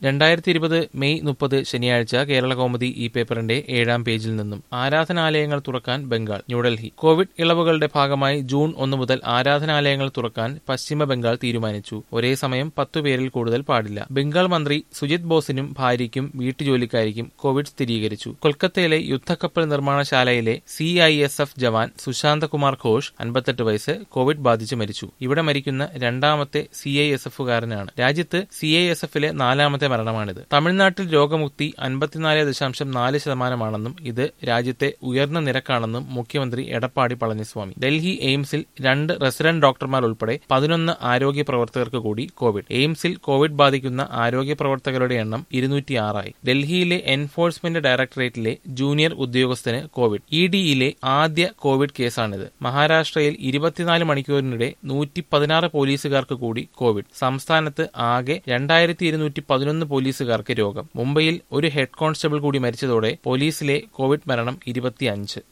രണ്ടായിരത്തി ഇരുപത് മെയ് മുപ്പത് ശനിയാഴ്ച കേരള കൗമുദി ഈ പേപ്പറിന്റെ ഏഴാം പേജിൽ നിന്നും ആരാധനാലയങ്ങൾ തുറക്കാൻ ബംഗാൾ ന്യൂഡൽഹി കോവിഡ് ഇളവുകളുടെ ഭാഗമായി ജൂൺ ഒന്ന് മുതൽ ആരാധനാലയങ്ങൾ തുറക്കാൻ പശ്ചിമ ബംഗാൾ തീരുമാനിച്ചു ഒരേ സമയം പത്തു പേരിൽ കൂടുതൽ പാടില്ല ബംഗാൾ മന്ത്രി സുജിത് ബോസിനും ഭാര്യയ്ക്കും വീട്ടുജോലിക്കാരിക്കും കോവിഡ് സ്ഥിരീകരിച്ചു കൊൽക്കത്തയിലെ യുദ്ധക്കപ്പൽ നിർമ്മാണശാലയിലെ C I S F jawan Sushantakumar Ghosh അൻപത്തെട്ട് വയസ്സ് കോവിഡ് ബാധിച്ച് മരിച്ചു ഇവിടെ മരിക്കുന്ന രണ്ടാമത്തെ സി ഐ എസ് എഫുകാരനാണ് രാജ്യത്ത് സി ഐ എസ് എഫിലെ നാലാമത്തെ മരണമാണിത് തമിഴ്നാട്ടിൽ രോഗമുക്തി അൻപത്തിനാല് ദശാംശം നാല് ശതമാനമാണെന്നും ഇത് രാജ്യത്തെ ഉയർന്ന നിരക്കാണെന്നും മുഖ്യമന്ത്രി എടപ്പാടി പളനിസ്വാമി ഡൽഹി എയിംസിൽ രണ്ട് റെസിഡന്റ് ഡോക്ടർമാർ ഉൾപ്പെടെ പതിനൊന്ന് ആരോഗ്യ പ്രവർത്തകർക്ക് കൂടി കോവിഡ് എയിംസിൽ കോവിഡ് ബാധിക്കുന്ന ആരോഗ്യ പ്രവർത്തകരുടെ എണ്ണം ഇരുന്നൂറ്റിയാറായി ഡൽഹിയിലെ എൻഫോഴ്സ്മെന്റ് ഡയറക്ടറേറ്റിലെ ജൂനിയർ ഉദ്യോഗസ്ഥന് കോവിഡ് ഇ ഡിയിലെ ആദ്യ കോവിഡ് കേസാണിത് മഹാരാഷ്ട്രയിൽ ഇരുപത്തിനാല് മണിക്കൂറിനിടെ നൂറ്റി പതിനാറ് പോലീസുകാർക്ക് കൂടി കോവിഡ് സംസ്ഥാനത്ത് ആകെ രണ്ടായിരത്തി ഇരുന്നൂറ്റി പതിനൊന്ന് പോലീസുകാർക്ക് രോഗം മുംബൈയിൽ ഒരു ഹെഡ് കോൺസ്റ്റബിൾ കൂടി മരിച്ചതോടെ പോലീസിലെ കോവിഡ് മരണം ഇരുപത്തിയഞ്ച്